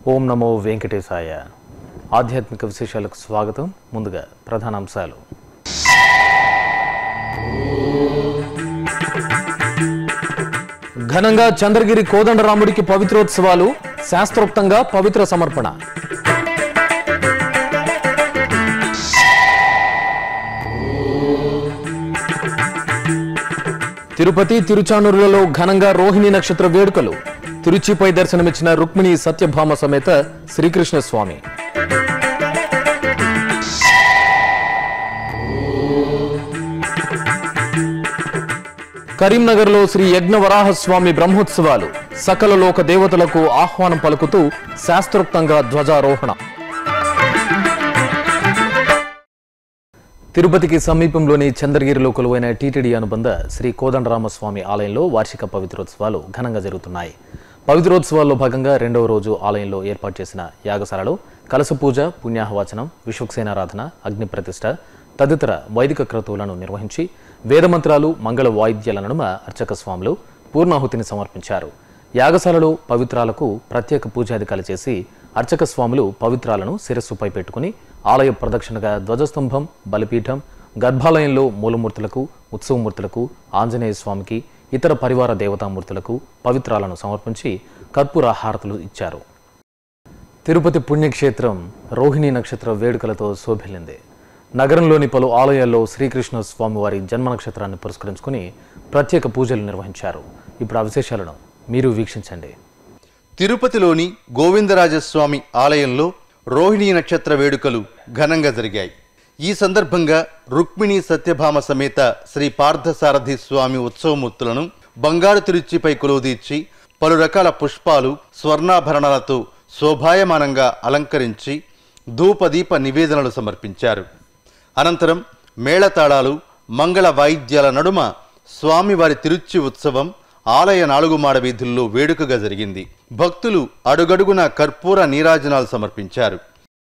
ఓం నమో వెంకటేశాయ ఆధ్యాత్మిక విశేషాలకు స్వాగతం ముందుగా ప్రధాన అంశాలు ఘనంగా చంద్రగిరి కోదండరాముడికి పవిత్రోత్సవాలు శాస్త్రోక్తంగా పవిత్ర సమర్పణ తిరుపతి తిరుచానూరులలో ఘనంగా రోహిణి నక్షత్ర వేడుకలు తిరుచిపై దర్శనమిచ్చిన రుక్మిణి సత్యభామ సమేత శ్రీకృష్ణ స్వామి కరీంనగర్లో శ్రీ యజ్ఞవరాహస్వామి బ్రహ్మోత్సవాలు సకల లోక దేవతలకు ఆహ్వానం పలుకుతూ శాస్త్రోక్తంగా ధ్వజారోహణ తిరుపతికి సమీపంలోని చంద్రగిరిలో కొలువైన టీటీడీ అనుబంధ శ్రీ కోదండరామస్వామి ఆలయంలో వార్షిక పవిత్రోత్సవాలు ఘనంగా జరుగుతున్నాయి పవిత్రోత్సవాల్లో భాగంగా రెండవ రోజు ఆలయంలో ఏర్పాటు చేసిన యాగశాలలో కలశ పూజ పుణ్యాహవచనం విశ్వక్సేనారాధన అగ్ని ప్రతిష్ఠ తదితర వైదిక క్రతువులను నిర్వహించి వేదమంత్రాలు మంగళ వాయిద్యాల నడుమ అర్చక స్వాములు పూర్ణాహుతిని సమర్పించారు యాగశాలలో పవిత్రాలకు ప్రత్యేక పూజాధికాలు చేసి అర్చక స్వాములు పవిత్రాలను శిరస్సుపై పెట్టుకుని ఆలయ ప్రదక్షిణగా ధ్వజస్తంభం బలిపీఠం గర్భాలయంలో మూలమూర్తులకు ఉత్సవమూర్తులకు ఆంజనేయ స్వామికి ఇతర పరివార దేవతామూర్తులకు పవిత్రాలను సమర్పించి కర్పూర హారతులు ఇచ్చారు తిరుపతి పుణ్యక్షేత్రం రోహిణి నక్షత్ర వేడుకలతో శోభిల్లింది నగరంలోని పలు ఆలయాల్లో శ్రీకృష్ణ స్వామివారి జన్మ నక్షత్రాన్ని పురస్కరించుకుని ప్రత్యేక పూజలు నిర్వహించారు ఇప్పుడు ఆ విశేషాలను మీరు వీక్షించండి తిరుపతిలోని గోవిందరాజస్వామి ఆలయంలో రోహిణీ నక్షత్ర వేడుకలు ఘనంగా జరిగాయి ఈ సందర్భంగా రుక్మిణి సత్యభామ సమేత శ్రీ పార్థసారథి స్వామి ఉత్సవమూర్తులను బంగారు తిరుచిపై కొలువుదీర్చి పలు రకాల పుష్పాలు స్వర్ణాభరణాలతో శోభాయమానంగా అలంకరించి ధూపదీప నివేదనలు సమర్పించారు అనంతరం మేళతాళాలు మంగళ వాయిద్యాల నడుమ స్వామివారి తిరుచి ఉత్సవం ఆలయ నాలుగు మాడ వీధుల్లో వేడుకగా జరిగింది భక్తులు అడుగడుగున కర్పూర నీరాజనాలు సమర్పించారు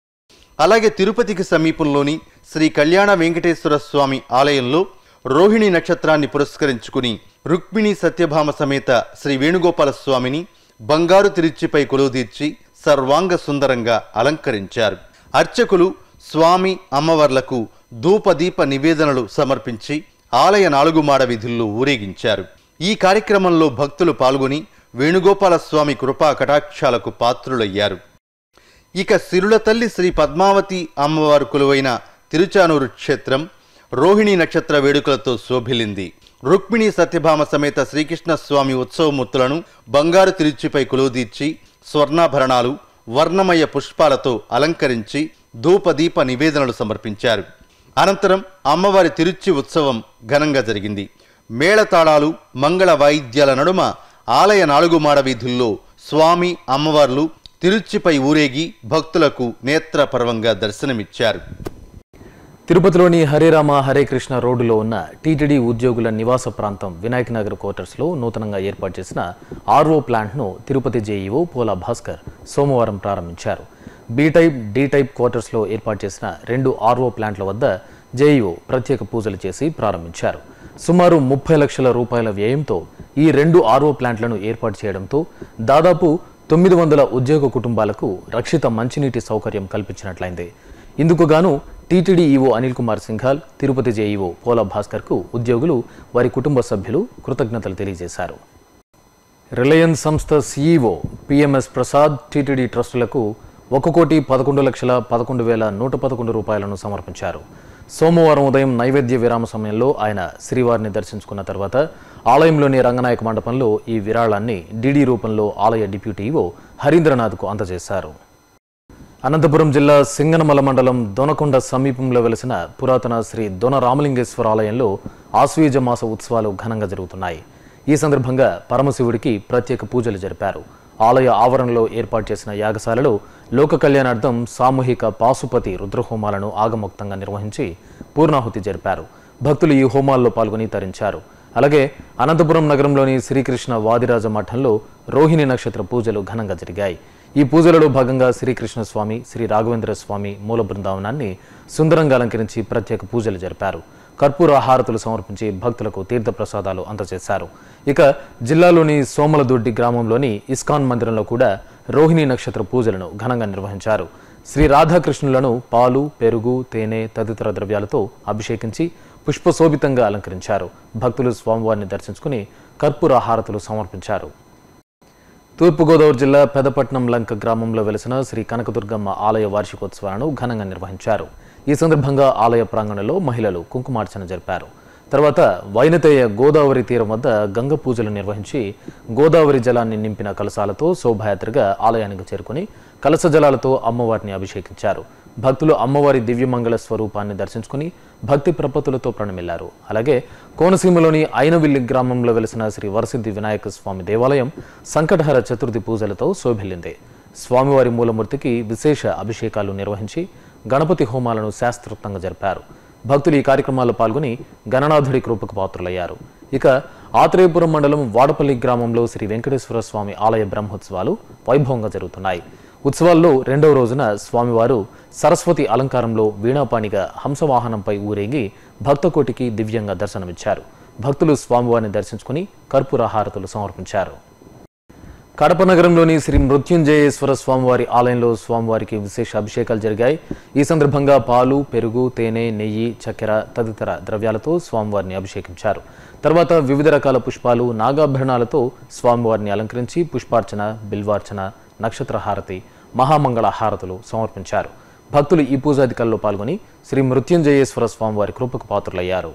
అలాగే తిరుపతికి సమీపంలోని శ్రీ కళ్యాణ వెంకటేశ్వర స్వామి ఆలయంలో రోహిణి నక్షత్రాన్ని పురస్కరించుకుని రుక్మిణి సత్యభామ సమేత శ్రీ వేణుగోపాల స్వామిని బంగారు తిరుచిపై కొలువుదీర్చి సర్వాంగ సుందరంగా అలంకరించారు అర్చకులు స్వామి అమ్మవార్లకు ధూపదీప నివేదనలు సమర్పించి ఆలయ నాలుగు మాడ వీధుల్లో ఊరేగించారు ఈ కార్యక్రమంలో భక్తులు పాల్గొని వేణుగోపాల స్వామి కృపా కటాక్షాలకు పాత్రులయ్యారు ఇక సిరుల తల్లి శ్రీ పద్మావతి అమ్మవారు కొలువైన తిరుచానూరు క్షేత్రం రోహిణి నక్షత్ర వేడుకలతో శోభిల్లింది రుక్మిణి సత్యభామ సమేత శ్రీకృష్ణ స్వామి ఉత్సవమూర్తులను బంగారు తిరుచిపై కొలువుదీర్చి స్వర్ణాభరణాలు వర్ణమయ పుష్పాలతో అలంకరించి ధూపదీప నివేదనలు సమర్పించారు అనంతరం అమ్మవారి తిరుచి ఉత్సవం ఘనంగా జరిగింది మేళతాళాలు మంగళ వాయిద్యాల నడుమ ఆలయ నాలుగు మాడ వీధుల్లో స్వామి అమ్మవార్లు తిరుచిపై ఊరేగి భక్తులకు నేత్రపర్వంగా దర్శనమిచ్చారు తిరుపతిలోని హరేరామ హరే కృష్ణ రోడ్డులో ఉన్న టీటీడీ ఉద్యోగుల నివాస ప్రాంతం వినాయక్ నగర్ క్వార్టర్స్లో నూతనంగా ఏర్పాటు చేసిన ఆర్ఓ ప్లాంట్ను తిరుపతి జేఈఓ పోలా భాస్కర్ సోమవారం ప్రారంభించారు బి టైప్ డి టైప్ క్వార్టర్స్లో ఏర్పాటు చేసిన రెండు ఆర్ఓ ప్లాంట్ల వద్ద జేఈఓ ప్రత్యేక పూజలు చేసి ప్రారంభించారు సుమారు ముప్పై లక్షల రూపాయల వ్యయంతో ఈ రెండు ఆర్ఓ ప్లాంట్లను ఏర్పాటు చేయడంతో దాదాపు తొమ్మిది వందల ఉద్యోగ కుటుంబాలకు రక్షిత మంచినీటి సౌకర్యం కల్పించినట్లయింది ఇందుకు గాను TTD EO Anil Kumar Singhal Tirupati JEO Pola భాస్కర్కు ఉద్యోగులు వారి కుటుంబ సభ్యులు కృతజ్ఞతలు తెలియజేశారు రిలయన్స్ సంస్థ సీఈఓ పిఎంఎస్ ప్రసాద్ టీటీడీ ట్రస్టులకు ఒక కోటి పదకొండు లక్షల పదకొండు వేల నూట పదకొండు రూపాయలను సమర్పించారు సోమవారం ఉదయం నైవేద్య విరామ సమయంలో ఆయన శ్రీవారిని దర్శించుకున్న తర్వాత ఆలయంలోని రంగనాయక మండపంలో ఈ విరాళాన్ని డీడీ రూపంలో ఆలయ డిప్యూటీ ఈవో హరీంద్రనాథ్కు అందజేశారు అనంతపురం జిల్లా సింగనమల మండలం దొనకొండ సమీపంలో వెలిసిన పురాతన శ్రీ దొన రామలింగేశ్వర ఆలయంలో ఆశ్వీజ మాస ఉత్సవాలు ఘనంగా జరుగుతున్నాయి ఈ సందర్భంగా పరమశివుడికి ప్రత్యేక పూజలు జరిపారు ఆలయ ఆవరణలో ఏర్పాటు చేసిన యాగశాలలో లోక కళ్యాణార్థం సామూహిక పాశుపతి రుద్రహోమాలను ఆగమోక్తంగా నిర్వహించి పూర్ణాహుతి జరిపారు భక్తులు ఈ హోమాల్లో పాల్గొని తరించారు అలాగే అనంతపురం నగరంలోని శ్రీకృష్ణ వాదిరాజ మఠంలో రోహిణి నక్షత్ర పూజలు ఘనంగా జరిగాయి ఈ పూజలలో భాగంగా శ్రీకృష్ణ స్వామి శ్రీ రాఘవేంద్ర స్వామి మూల బృందావనాన్ని సుందరంగా అలంకరించి ప్రత్యేక పూజలు జరిపారు కర్పూర హారతులు సమర్పించి భక్తులకు తీర్థప్రసాదాలు అందజేశారు ఇక జిల్లాలోని సోమలదొడ్డి గ్రామంలోని ఇస్కాన్ మందిరంలో కూడా రోహిణి నక్షత్ర పూజలను ఘనంగా నిర్వహించారు శ్రీ రాధాకృష్ణులను పాలు పెరుగు తేనె తదితర ద్రవ్యాలతో అభిషేకించి పుష్పశోభితంగా అలంకరించారు భక్తులు స్వామివారిని దర్శించుకుని కర్పూర హారతులు సమర్పించారు తూర్పుగోదావరి జిల్లా పెదపట్నం లంక గ్రామంలో వెలిసిన శ్రీ కనకదుర్గమ్మ ఆలయ వార్షికోత్సవాలను ఘనంగా నిర్వహించారు ఈ సందర్భంగా ఆలయ ప్రాంగణంలో మహిళలు కుంకుమార్చన జరిపారు తర్వాత వైనతేయ గోదావరి తీరం వద్ద గంగ పూజలు నిర్వహించి గోదావరి జలాన్ని నింపిన కలశాలతో శోభాయాత్రగా ఆలయానికి చేరుకుని కలశ జలాలతో అమ్మవారిని అభిషేకించారు భక్తులు అమ్మవారి దివ్యమంగళ స్వరూపాన్ని దర్శించుకుని భక్తి ప్రపత్తులతో ప్రణమిల్లారు అలాగే కోనసీమలోని ఐనవిల్లి గ్రామంలో వెలిసిన శ్రీ వరసిద్ధి వినాయక స్వామి దేవాలయం సంకటహర చతుర్థి పూజలతో శోభిల్లింది స్వామివారి మూలమూర్తికి విశేష అభిషేకాలు నిర్వహించి గణపతి హోమాలను శాస్త్రోక్తంగా జరిపారు భక్తులు ఈ కార్యక్రమాల్లో పాల్గొని గణనాథుడి కృపకు పాత్రులయ్యారు ఇక ఆత్రేయపురం మండలం వాడపల్లి గ్రామంలో శ్రీ వెంకటేశ్వర స్వామి ఆలయ బ్రహ్మోత్సవాలు వైభవంగా జరుగుతున్నాయి ఉత్సవాల్లో రెండవ రోజున స్వామివారు సరస్వతి అలంకారంలో వీణాపాణిగా హంసవాహనంపై ఊరేగి భక్తకోటికి దివ్యంగా దర్శనమిచ్చారు భక్తులు స్వామివారిని దర్శించుకుని కర్పూర హారతులు సమర్పించారు కడప నగరంలోని శ్రీ మృత్యుంజయేశ్వర స్వామివారి ఆలయంలో స్వామివారికి విశేష అభిషేకాలు జరిగాయి ఈ సందర్భంగా పాలు పెరుగు తేనె నెయ్యి చక్కెర తదితర ద్రవ్యాలతో స్వామివారిని అభిషేకించారు తర్వాత వివిధ రకాల పుష్పాలు నాగాభరణాలతో స్వామివారిని అలంకరించి పుష్పార్చన బిల్వార్చన నక్షత్ర హారతి మహామంగళ హారతులు సమర్పించారు భక్తులు ఈ పూజాధికారుల్లో పాల్గొని శ్రీ మృత్యుంజయేశ్వర స్వామివారి కృపకు పాత్రులయ్యారు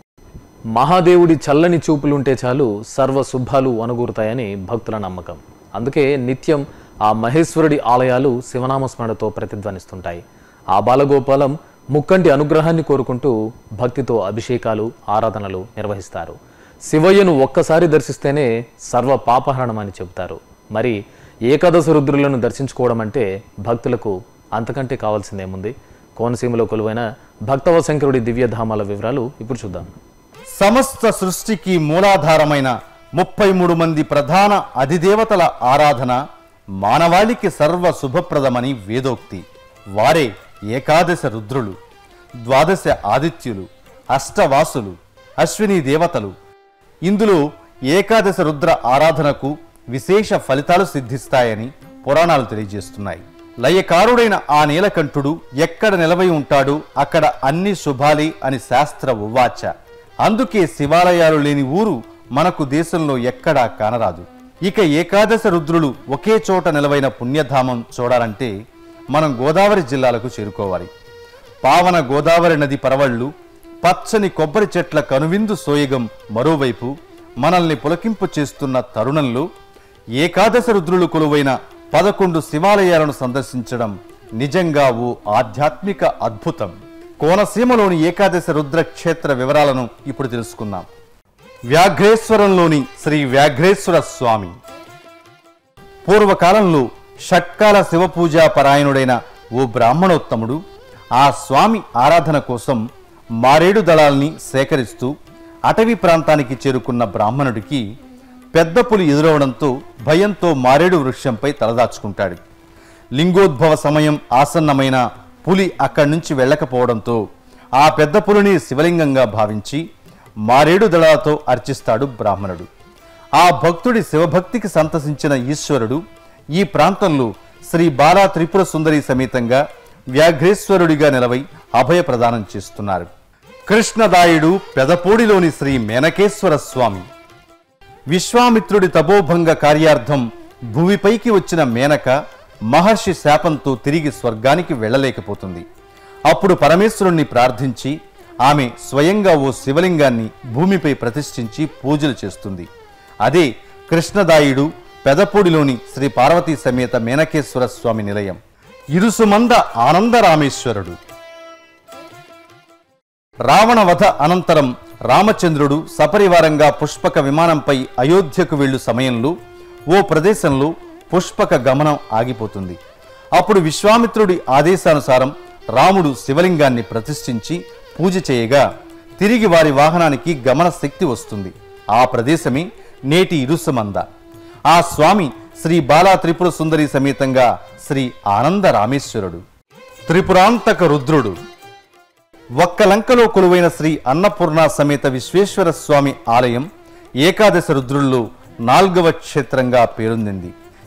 మహాదేవుడి చల్లని చూపులుంటే చాలు సర్వ శుభాలు అనుగూరుతాయని భక్తుల నమ్మకం అందుకే నిత్యం ఆ మహేశ్వరుడి ఆలయాలు శివనామస్మరణతో ప్రతిధ్వనిస్తుంటాయి ఆ బాలగోపాలం ముక్కంటి అనుగ్రహాన్ని కోరుకుంటూ భక్తితో అభిషేకాలు ఆరాధనలు నిర్వహిస్తారు శివయ్యను ఒక్కసారి దర్శిస్తేనే సర్వ పాపహరణమని చెబుతారు మరి ఏకాదశ రుద్రులను దర్శించుకోవడం అంటే భక్తులకు అంతకంటే కావాల్సిందేముంది కోనసీమలో కొలువైన భక్తవశంకరుడి దివ్యధామాల వివరాలు ఇప్పుడు చూద్దాం సమస్త సృష్టికి మూలాధారమైన ముప్పై మూడు మంది ప్రధాన అధిదేవతల ఆరాధన మానవాళికి సర్వ శుభప్రదమని వేదోక్తి వారే ఏకాదశ రుద్రులు ద్వాదశ ఆదిత్యులు అష్టవాసులు అశ్విని దేవతలు ఇందులో ఏకాదశ రుద్ర ఆరాధనకు విశేష ఫలితాలు సిద్ధిస్తాయని పురాణాలు తెలియజేస్తున్నాయి లయకారుడైన ఆ నీలకంఠుడు ఎక్కడ నిలవై ఉంటాడో అక్కడ అన్ని శుభాలే అని శాస్త్ర ఉవాచ అందుకే శివాలయాలు లేని ఊరు మనకు దేశంలో ఎక్కడా కానరాదు ఇక ఏకాదశ రుద్రులు ఒకే చోట నిలవైన పుణ్యధామం చూడాలంటే మనం గోదావరి జిల్లాలకు చేరుకోవాలి పావన గోదావరి నది పరవళ్ళు పచ్చని కొబ్బరి చెట్ల కనువిందు సోయగం మరోవైపు మనల్ని పులకింపు చేస్తున్న తరుణంలో ఏకాదశ రుద్రులు కొలువైన పదకొండు శివాలయాలను సందర్శించడం నిజంగా ఓ ఆధ్యాత్మిక అద్భుతం కోనసీమలోని ఏకాదశ రుద్ర క్షేత్ర వివరాలను ఇప్పుడు తెలుసుకుందాం వ్యాఘ్రేశ్వరంలోని శ్రీ వ్యాఘ్రేశ్వర స్వామి పూర్వకాలంలో షట్కాల శివపూజా పరాయణుడైన ఓ బ్రాహ్మణోత్తముడు ఆ స్వామి ఆరాధన కోసం మారేడు దళాల్ని సేకరిస్తూ అటవీ ప్రాంతానికి చేరుకున్న బ్రాహ్మణుడికి పెద్ద పులి ఎదురవడంతో భయంతో మారేడు వృక్షంపై తలదాచుకుంటాడు లింగోద్భవ సమయం ఆసన్నమైన పులి అక్కడి నుంచి వెళ్ళకపోవడంతో ఆ పెద్ద పులిని శివలింగంగా భావించి మారేడు దళాలతో అర్చిస్తాడు బ్రాహ్మణుడు ఆ భక్తుడి శివభక్తికి సంతసించిన ఈశ్వరుడు ఈ ప్రాంతంలో శ్రీ బాలా త్రిపుర సుందరి సమేతంగా వ్యాఘ్రేశ్వరుడిగా నిలవై అభయ ప్రదానం చేస్తున్నారు కృష్ణదాయుడు పెదపూడిలోని శ్రీ మేనకేశ్వర స్వామి విశ్వామిత్రుడి తపోభంగ కార్యార్థం భూమిపైకి వచ్చిన మేనక మహర్షి శాపంతో తిరిగి స్వర్గానికి వెళ్ళలేకపోతుంది అప్పుడు పరమేశ్వరుణ్ణి ప్రార్థించి ఆమె స్వయంగా ఓ శివలింగాన్ని భూమిపై ప్రతిష్ఠించి పూజలు చేస్తుంది అదే కృష్ణదాయుడు పెదపూడిలోని శ్రీ పార్వతీ సమేత మేనకేశ్వర స్వామి నిలయం ఇరుసుమంద ఆనందరామేశ్వరుడు రావణ వధ అనంతరం రామచంద్రుడు సపరివారంగా పుష్పక విమానంపై అయోధ్యకు వెళ్ళు సమయంలో ఓ ప్రదేశంలో పుష్పక గమనం ఆగిపోతుంది అప్పుడు విశ్వామిత్రుడి ఆదేశానుసారం రాముడు శివలింగాన్ని ప్రతిష్ఠించి పూజ చేయగా తిరిగి వారి వాహనానికి గమన శక్తి వస్తుంది ఆ ప్రదేశమే నేటి ఇరుసమంద ఆ స్వామి శ్రీ బాలా త్రిపుర సుందరి సమేతంగా శ్రీ ఆనంద రామేశ్వరుడు త్రిపురాంతక రుద్రుడు ఒక్కలంకలో కొలువైన శ్రీ అన్నపూర్ణ సమేత విశ్వేశ్వర స్వామి ఆలయం ఏకాదశ రుద్రుల్లో నాల్గవ క్షేత్రంగా పేరొందింది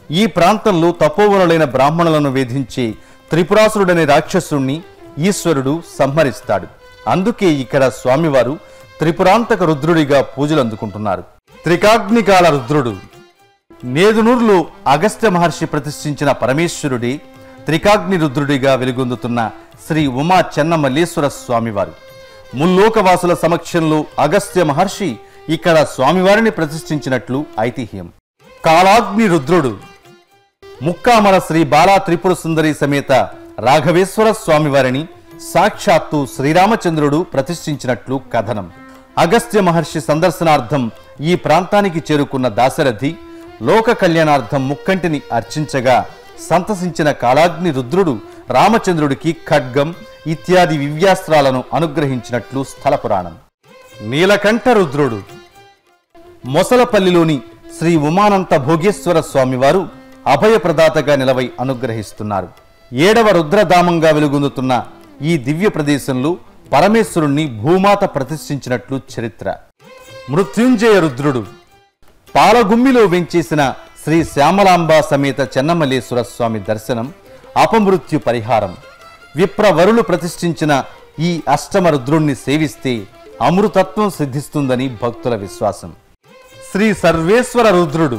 ఈ ప్రాంతంలో తపోవనులైన బ్రాహ్మణులను వేధించి త్రిపురాసురుడనే రాక్షసుణ్ణి ఈశ్వరుడు సంహరిస్తాడు అందుకే ఇక్కడ స్వామివారు త్రిపురాంతక రుద్రుడిగా పూజలు అందుకుంటున్నారు త్రికాగ్నికాల రుద్రుడు నేదునూరులో అగస్త్య మహర్షి ప్రతిష్ఠించిన పరమేశ్వరుడి త్రికాగ్ని రుద్రుడిగా వెలుగొందుతున్న శ్రీ ఉమా చెన్నమల్లేశ్వర స్వామివారు ముల్లోకవాసుల సమక్షంలో అగస్త్య మహర్షి ఇక్కడ స్వామివారిని ప్రతిష్ఠించినట్లు ఐతిహ్యం కాలాగ్ని రుద్రుడు ముక్కామల శ్రీ బాలా త్రిపుర సుందరి సమేత రాఘవేశ్వర స్వామివారిని సాక్షాత్తు శ్రీరామచంద్రుడు ప్రతిష్ఠించినట్లు కథనం అగస్త్య మహర్షి సందర్శనార్థం ఈ ప్రాంతానికి చేరుకున్న దాశరథి లోక కళ్యాణార్థం ముక్కంటిని అర్చించగా సంతసించిన కాలాగ్ని రుద్రుడు రామచంద్రుడికి ఖడ్గం ఇత్యాది దివ్యాస్త్రాలను అనుగ్రహించినట్లు స్థల పురాణం నీలకంఠ రుద్రుడు మొసలపల్లిలోని శ్రీ ఉమానంత భోగేశ్వర స్వామివారు అభయప్రదాతగా నిలవై అనుగ్రహిస్తున్నారు ఏడవ రుద్రధామంగా వెలుగొందుతున్న ఈ దివ్య ప్రదేశంలో పరమేశ్వరుణ్ణి భూమాత ప్రతిష్ఠించినట్లు చరిత్ర మృత్యుంజయ రుద్రుడు పాలగుమ్మిలో వెంచేసిన శ్రీ శ్యామలాంబ సమేత చెన్నమల్లేశ్వర స్వామి దర్శనం అపమృత్యు పరిహారం విప్రవరులు ప్రతిష్ఠించిన ఈ అష్టమ రుద్రుణ్ణి సేవిస్తే అమృతత్వం సిద్ధిస్తుందని భక్తుల విశ్వాసం శ్రీ సర్వేశ్వర రుద్రుడు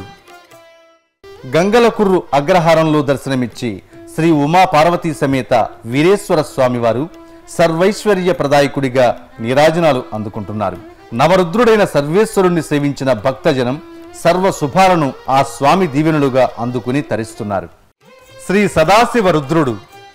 గంగలకుర్రు అగ్రహారంలో దర్శనమిచ్చి శ్రీ ఉమా పార్వతీ సమేత వీరేశ్వర స్వామివారు సర్వైశ్వర్య ప్రదాయకుడిగా నీరాజనాలు అందుకుంటున్నారు నవరుద్రుడైన సర్వేశ్వరుణ్ణి సేవించిన భక్తజనం సర్వ శుభాలను ఆ స్వామి దీవెనులుగా అందుకుని తరిస్తున్నారు శ్రీ సదాశివ రుద్రుడు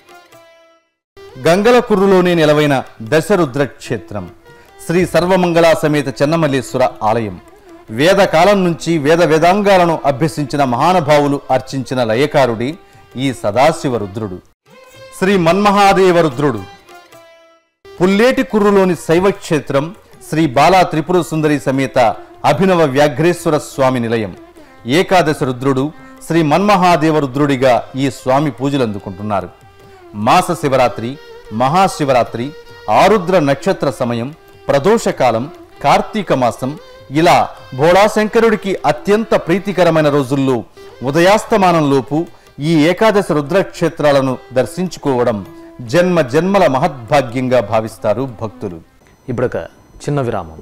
గంగలకుర్రులోనే నిలవైన దశరుద్ర క్షేత్రం శ్రీ సర్వమంగళ సమేత చెన్నమల్లేశ్వర ఆలయం వేదకాలం నుంచి వేద వేదాంగాలను అభ్యసించిన మహానుభావులు అర్చించిన లయకారుడి ఈ సదాశివ రుద్రుడు శ్రీ మన్మహాదేవ రుద్రుడు పుల్లేటి కుర్రులోని శైవ క్షేత్రం శ్రీ బాలా త్రిపుర సుందరి సమేత అభినవ వ్యాఘ్రేశ్వర స్వామి నిలయం ఏకాదశ రుద్రుడు శ్రీ మన్మహాదేవ రుద్రుడిగా ఈ స్వామి పూజలు అందుకుంటున్నారు మాస శివరాత్రి మహాశివరాత్రి ఆరుద్ర నక్షత్ర సమయం ప్రదోషకాలం కార్తీక మాసం ఇలా భోళాశంకరుడికి అత్యంత ప్రీతికరమైన రోజుల్లో ఉదయాస్తమానంలోపు ఈ ఏకాదశ రుద్రక్షేత్రాలను దర్శించుకోవడం జన్మ జన్మల మహద్భాగ్యంగా భావిస్తారు భక్తులు ఇప్పుడొక చిన్న విరామం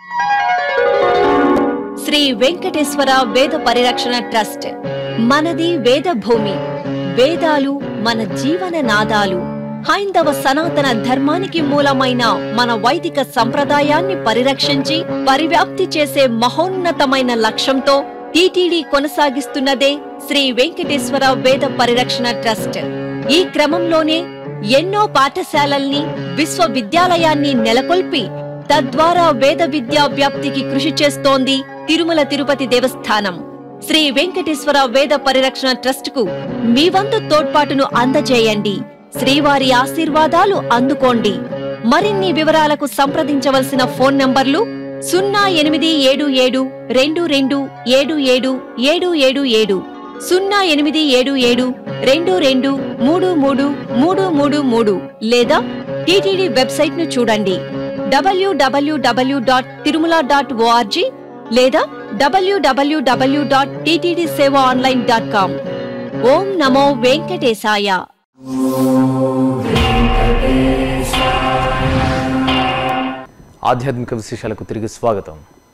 శ్రీ వెంకటేశ్వర వేద పరిరక్షణ ట్రస్ట్ మనది వేద భూమి వేదాలు మన జీవన నాదాలు హైందవ సనాతన ధర్మానికి మూలమైన మన వైదిక సంప్రదాయాన్ని పరిరక్షించి పరివ్యాప్తి చేసే మహోన్నతమైన లక్ష్యంతో టీటీడీ కొనసాగిస్తున్నదే శ్రీ వెంకటేశ్వర వేద పరిరక్షణ ట్రస్ట్ ఈ క్రమంలోనే ఎన్నో పాఠశాలల్ని విశ్వవిద్యాలయాన్ని నెలకొల్పి తద్వారా వేద విద్యా వ్యాప్తికి కృషి చేస్తోంది తిరుమల తిరుపతి దేవస్థానం శ్రీ వెంకటేశ్వర వేద పరిరక్షణ ట్రస్ట్ కు మీ వంతు తోడ్పాటును అందజేయండి శ్రీవారి ఆశీర్వాదాలు అందుకోండి మరిన్ని వివరాలకు సంప్రదించవలసిన ఫోన్ నంబర్లు సున్నా ఎనిమిది ఏడు ఏడు రెండు రెండు ఏడు ఏడు ఏడు ఏడు ఏడు సున్నా ఎనిమిది ఏడు ఏడు రెండు రెండు మూడు మూడు మూడు మూడు మూడు లేదా టీటీడీ వెబ్సైట్ ను చూడండి WWW dot Tirumala dot ORG లేదా WWW dot TTD seva online dot com ఓం నమో వెంకటేశాయ ఆధ్యాత్మిక విశేషాలకు తిరిగి స్వాగతం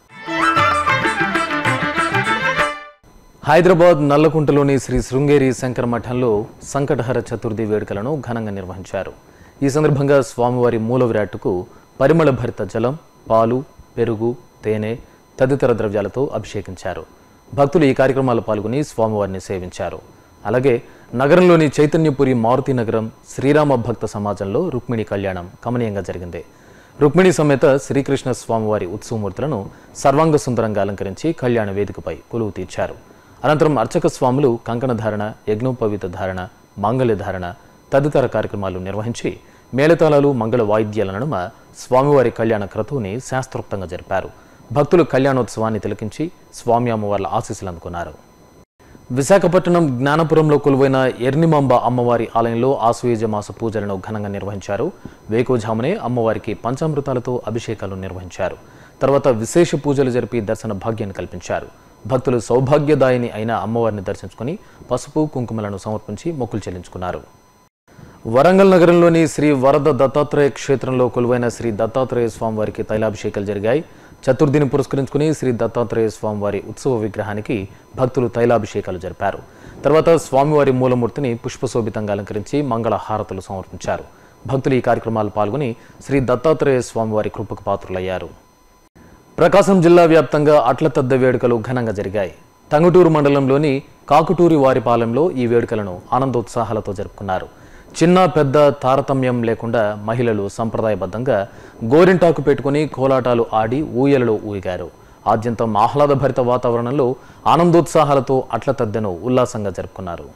హైదరాబాద్ నల్లకుంటలోని శ్రీ శృంగేరి శంకర మఠంలో సంకటహర చతుర్థి వేడుకలను ఘనంగా నిర్వహించారు ఈ సందర్భంగా స్వామివారి మూల విరాట్టుకు పరిమళ భరిత జలం పాలు పెరుగు తేనె తదితర ద్రవ్యాలతో అభిషేకించారు భక్తులు ఈ కార్యక్రమాల్లో పాల్గొని స్వామివారిని సేవించారు అలాగే నగరంలోని చైతన్యపురి మారుతి నగరం శ్రీరామ భక్త సమాజంలో రుక్మిణి కళ్యాణం కమనీయంగా జరిగింది రుక్మిణి సమేత శ్రీకృష్ణ స్వామివారి ఉత్సవమూర్తులను సర్వాంగ సుందరంగా అలంకరించి కళ్యాణ వేదికపై కొలువు తీర్చారు అనంతరం అర్చక స్వాములు కంకణ ధారణ యజ్ఞోపవీత ధారణ మాంగళ్య ధారణ తదితర కార్యక్రమాలు నిర్వహించి మేళతాళాలు మంగళ వాయిద్యాల నడుమ స్వామివారి కళ్యాణ క్రతువుని శాస్త్రోక్తంగా జరిపారు భక్తులు కళ్యాణోత్సవాన్ని తిలకించి స్వామి అమ్మవార్ల ఆశీస్సులు అందుకున్నారు విశాఖపట్నం జ్ఞానపురంలో కొలువైన ఎర్నిమాంబ అమ్మవారి ఆలయంలో ఆశ్వయుజ మాస పూజలను ఘనంగా నిర్వహించారు వేకోజామునే అమ్మవారికి పంచామృతాలతో అభిషేకాలు నిర్వహించారు తర్వాత విశేష పూజలు జరిపి దర్శన భాగ్యాన్ని కల్పించారు భక్తులు సౌభాగ్యదాయిని అయిన అమ్మవారిని దర్శించుకుని పసుపు కుంకుమలను సమర్పించి మొక్కులు చెల్లించుకున్నారు వరంగల్ నగరంలోని శ్రీ వరద దత్తాత్రేయ క్షేత్రంలో కొలువైన శ్రీ దత్తాత్రేయ స్వామివారికి తైలాభిషేకాలు జరిగాయి చతుర్థిని పురస్కరించుకుని శ్రీ దత్తాత్రేయ స్వామివారి ఉత్సవ విగ్రహానికి భక్తులు తైలాభిషేకాలు జరిపారు తర్వాత స్వామివారి మూలమూర్తిని పుష్పశోభితంగా అలంకరించి మంగళ హారతులు సమర్పించారు భక్తులు ఈ కార్యక్రమాలు పాల్గొని శ్రీ దత్తాత్రేయ స్వామివారి కృపకు పాత్రులయ్యారు ప్రకాశం జిల్లా వ్యాప్తంగా అట్ల తద్ద వేడుకలు ఘనంగా జరిగాయి టంగుటూరు మండలంలోని కాకుటూరి వారిపాలెంలో ఈ వేడుకలను ఆనందోత్సాహాలతో జరుపుకున్నారు చిన్న పెద్ద తారతమ్యం లేకుండా మహిళలు సంప్రదాయబద్ధంగా గోరింటాకు పెట్టుకుని కోలాటాలు ఆడి ఊయలలో ఊగారు ఆద్యంతం ఆహ్లాదభరిత వాతావరణంలో ఆనందోత్సాహాలతో అట్ల తద్దెను ఉల్లాసంగా జరుపుకున్నారు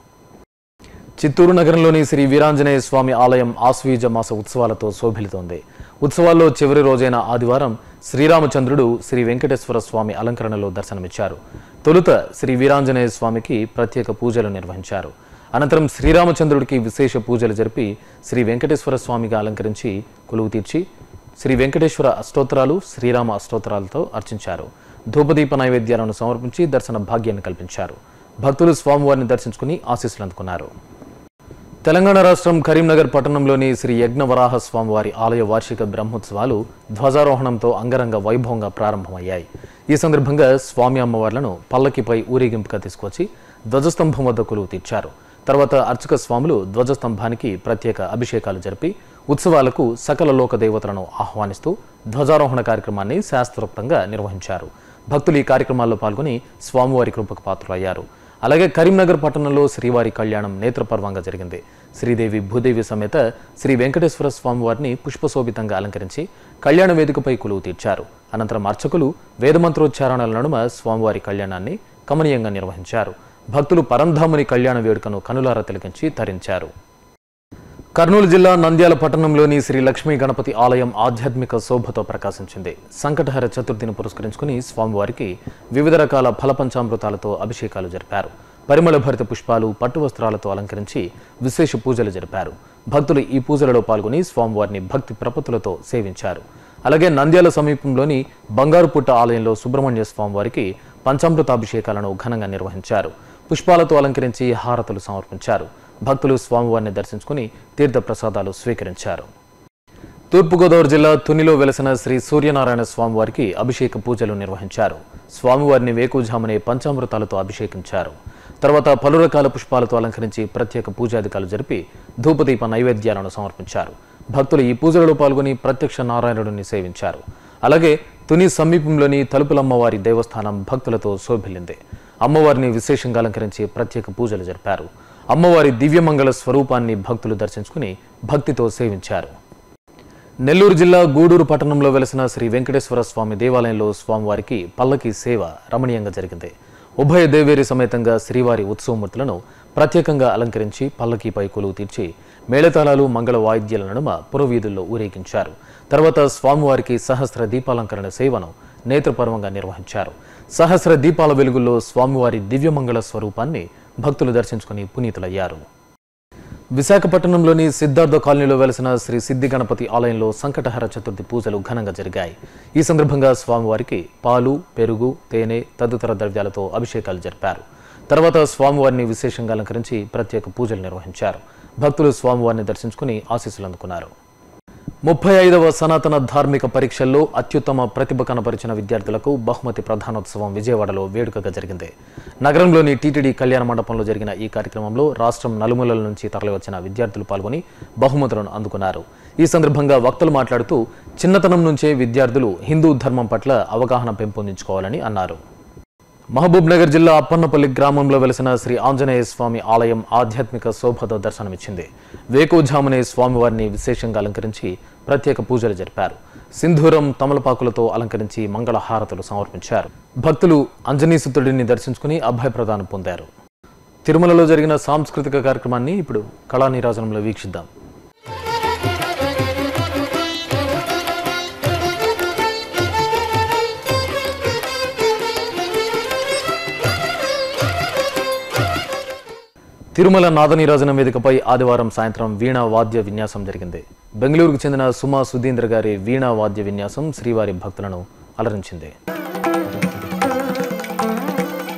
చిత్తూరు నగరంలోని శ్రీ వీరాంజనేయ స్వామి ఆలయం ఆశ్వీజ మాస ఉత్సవాలతో శోభిల్లుతోంది ఉత్సవాల్లో చివరి రోజైన ఆదివారం శ్రీరామచంద్రుడు శ్రీ వెంకటేశ్వర స్వామి అలంకరణలో దర్శనమిచ్చారు తొలుత శ్రీ వీరాంజనేయ స్వామికి ప్రత్యేక పూజలు నిర్వహించారు అనంతరం శ్రీరామచంద్రుడికి విశేష పూజలు జరిపి శ్రీ వెంకటేశ్వర స్వామిగా అలంకరించి కొలువు తీర్చి శ్రీ వెంకటేశ్వర అష్టోత్తరాలు శ్రీరామ అష్టోత్తరాలతో అర్చించారు ధూపదీప నైవేద్యాలను సమర్పించి దర్శన భాగ్యాన్ని కల్పించారు భక్తులు స్వామివారిని దర్శించుకుని ఆశీస్సులు అందుకున్నారు తెలంగాణ రాష్ట్రం కరీంనగర్ పట్టణంలోని శ్రీ యజ్ఞవరాహ స్వామివారి ఆలయ వార్షిక బ్రహ్మోత్సవాలు ధ్వజారోహణంతో అంగరంగ వైభవంగా ప్రారంభమయ్యాయి ఈ సందర్భంగా స్వామి అమ్మవార్లను పల్లకిపై ఊరేగింపుగా తీసుకొచ్చి ధ్వజస్తంభం వద్ద కొలువు తీర్చారు తర్వాత అర్చక స్వాములు ధ్వజస్తంభానికి ప్రత్యేక అభిషేకాలు జరిపి ఉత్సవాలకు సకల లోక దేవతలను ఆహ్వానిస్తూ ధ్వజారోహణ కార్యక్రమాన్ని శాస్త్రోక్తంగా నిర్వహించారు భక్తులు ఈ కార్యక్రమాల్లో పాల్గొని స్వామివారి కృపకు పాత్రులయ్యారు అలాగే కరీంనగర్ పట్టణంలో శ్రీవారి కళ్యాణం నేత్రపర్వంగా జరిగింది శ్రీదేవి భూదేవి సమేత శ్రీ వెంకటేశ్వర స్వామివారిని పుష్పశోభితంగా అలంకరించి కళ్యాణ వేదికపై కొలువు తీర్చారు అనంతరం అర్చకులు వేదమంత్రోచ్చారణల నడుమ స్వామివారి కళ్యాణాన్ని కమనీయంగా నిర్వహించారు భక్తులు పరంధాముని కళ్యాణ వేడుకను కనులారా తిలకించి తరించారు కర్నూలు జిల్లా నంద్యాల పట్టణంలోని శ్రీ లక్ష్మీ గణపతి ఆలయం ఆధ్యాత్మిక శోభతో ప్రకాశించింది సంకటహర చతుర్థిని పురస్కరించుకుని స్వామివారికి వివిధ రకాల ఫలపంచామృతాలతో అభిషేకాలు జరిపారు పరిమళ భరిత పుష్పాలు పట్టు వస్త్రాలతో అలంకరించి విశేష పూజలు జరిపారు భక్తులు ఈ పూజలలో పాల్గొని స్వామివారిని భక్తి ప్రపత్తులతో సేవించారు అలాగే నంద్యాల సమీపంలోని బంగారుపుట్ట ఆలయంలో సుబ్రహ్మణ్య స్వామివారికి పంచామృతాభిషేకాలను ఘనంగా నిర్వహించారు పుష్పాలతో అలంకరించి హారతులు సమర్పించారు భక్తులు స్వామివారిని దర్శించుకుని తీర్థ ప్రసాదాలు స్వీకరించారు తూర్పుగోదావరి జిల్లా తునిలో వెలసిన శ్రీ సూర్యనారాయణ స్వామివారికి అభిషేక పూజలు నిర్వహించారు స్వామివారిని వేకుజామునే పంచామృతాలతో అభిషేకించారు తర్వాత పలు రకాల పుష్పాలతో అలంకరించి ప్రత్యేక పూజాధికాలు జరిపి ధూపదీప నైవేద్యాలను సమర్పించారు భక్తులు ఈ పూజలలో పాల్గొని ప్రత్యక్ష నారాయణుడిని సేవించారు అలాగే తుని సమీపంలోని తలుపులమ్మవారి దేవస్థానం భక్తులతో శోభిల్లింది అమ్మవారిని విశేషంగా అలంకరించి ప్రత్యేక పూజలు జరిపారు అమ్మవారి దివ్యమంగళ స్వరూపాన్ని భక్తులు దర్శించుకుని భక్తితో సేవించారు నెల్లూరు జిల్లా గూడూరు పట్టణంలో వెలసిన శ్రీ వెంకటేశ్వర స్వామి దేవాలయంలో స్వామివారికి పల్లకి సేవ రమణీయంగా జరిగింది ఉభయ దేవేరి సమేతంగా శ్రీవారి ఉత్సవమూర్తులను ప్రత్యేకంగా అలంకరించి పల్లకీపై కొలువు తీర్చి మేళతాళాలు మంగళ వాయిద్యాల నడుమ పురవీధుల్లో ఊరేగించారు తర్వాత స్వామివారికి సహస్ర దీపాలంకరణ సేవను నేత్రపర్వంగా నిర్వహించారు సహస్ర దీపాల వెలుగుల్లో స్వామివారి దివ్యమంగళ స్వరూపాన్ని భక్తులు దర్శించుకుని పునీతులయ్యారు విశాఖపట్నంలోని సిద్ధార్థ కాలనీలో వెలసిన శ్రీ సిద్ధి గణపతి ఆలయంలో సంకటహర చతుర్థి పూజలు ఘనంగా జరిగాయి ఈ సందర్భంగా స్వామివారికి పాలు పెరుగు తేనె తదితర ద్రవ్యాలతో అభిషేకాలు జరిపారు తర్వాత స్వామివారిని విశేషంగా అలంకరించి ప్రత్యేక పూజలు నిర్వహించారు భక్తులు స్వామివారిని దర్శించుకుని ఆశీస్సులు అందుకున్నారు ముప్పై ఐదవ సనాతన ధార్మిక పరీక్షల్లో అత్యుత్తమ ప్రతిభ కనపరిచిన విద్యార్థులకు బహుమతి ప్రధానోత్సవం విజయవాడలో వేడుకగా జరిగింది నగరంలోని టీటీడీ కళ్యాణ మండపంలో జరిగిన ఈ కార్యక్రమంలో రాష్ట్రం నలుమూలల నుంచి తరలివచ్చిన విద్యార్థులు పాల్గొని బహుమతులను అందుకున్నారు ఈ సందర్భంగా వక్తలు మాట్లాడుతూ చిన్నతనం నుంచే విద్యార్థులు హిందూ ధర్మం పట్ల అవగాహన పెంపొందించుకోవాలని అన్నారు మహబూబ్ నగర్ జిల్లా అప్పన్నపల్లి గ్రామంలో వెలసిన శ్రీ ఆంజనేయ స్వామి ఆలయం ఆధ్యాత్మిక శోభతో దర్శనమిచ్చింది వేకోజామునే స్వామివారిని విశేషంగా అలంకరించి ప్రత్యేక పూజలు జరిపారు సింధూరం తమలపాకులతో అలంకరించి మంగళ హారతులు సమర్పించారు భక్తులు అంజనీసుతుడిని దర్శించుకుని అభయప్రదానం పొందారు తిరుమలలో జరిగిన సాంస్కృతిక కార్యక్రమాన్ని ఇప్పుడు కళానీరాజనంలో వీక్షిద్దాం తిరుమల నాదనీరాజన వేదికపై ఆదివారం సాయంత్రం వీణా వాద్య విన్యాసం జరిగింది బెంగళూరుకు చెందిన సుమా సుధీంద్ర గారి వీణా వాద్య విన్యాసం శ్రీవారి భక్తులను అలరించింది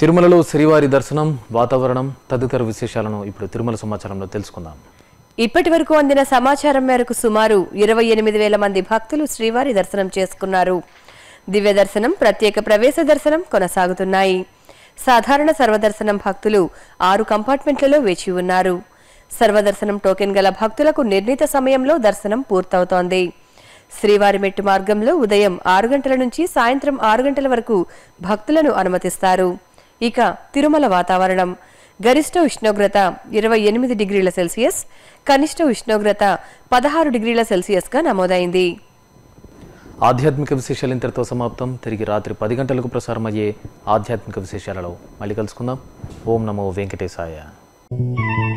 తిరుమలలో శ్రీవారి దర్శనం వాతావరణం తదితర విశేషాలను ఇప్పుడు తిరుమల సమాచారంలో తెలుసుకుందాం ఇప్పటి వరకు అందిన సమాచారం మేరకు సుమారు ఇరవై ఎనిమిది వేల మంది భక్తులు శ్రీవారి దర్శనం చేసుకున్నారు దివ్య దర్శనం ప్రత్యేక ప్రవేశ దర్శనం కొనసాగుతున్నాయి సాధారణ సర్వదర్శనం భక్తులు ఆరు కంపార్ట్మెంట్లలో వేచి ఉన్నారు సర్వదర్శనం టోకెన్ గల భక్తులకు నిర్ణీత సమయంలో దర్శనం పూర్తవుతోంది శ్రీవారి మెట్టు మార్గంలో ఉదయం ఆరు గంటల నుంచి సాయంత్రం ఆరు గంటల వరకు భక్తులను అనుమతిస్తారు ఇక తిరుమల వాతావరణం గరిష్ట ఉష్ణోగ్రత ఇరవై ఎనిమిది డిగ్రీల సెల్సియస్ కనిష్ట ఉష్ణోగ్రత పదహారు డిగ్రీల సెల్సియస్గా నమోదైంది ఆధ్యాత్మిక విశేషాలు ఇంతటితో సమాప్తం తిరిగి రాత్రి పది గంటలకు ప్రసారమయ్యే ఆధ్యాత్మిక విశేషాలలో మళ్ళీ కలుసుకుందాం ఓం నమో వెంకటేశాయ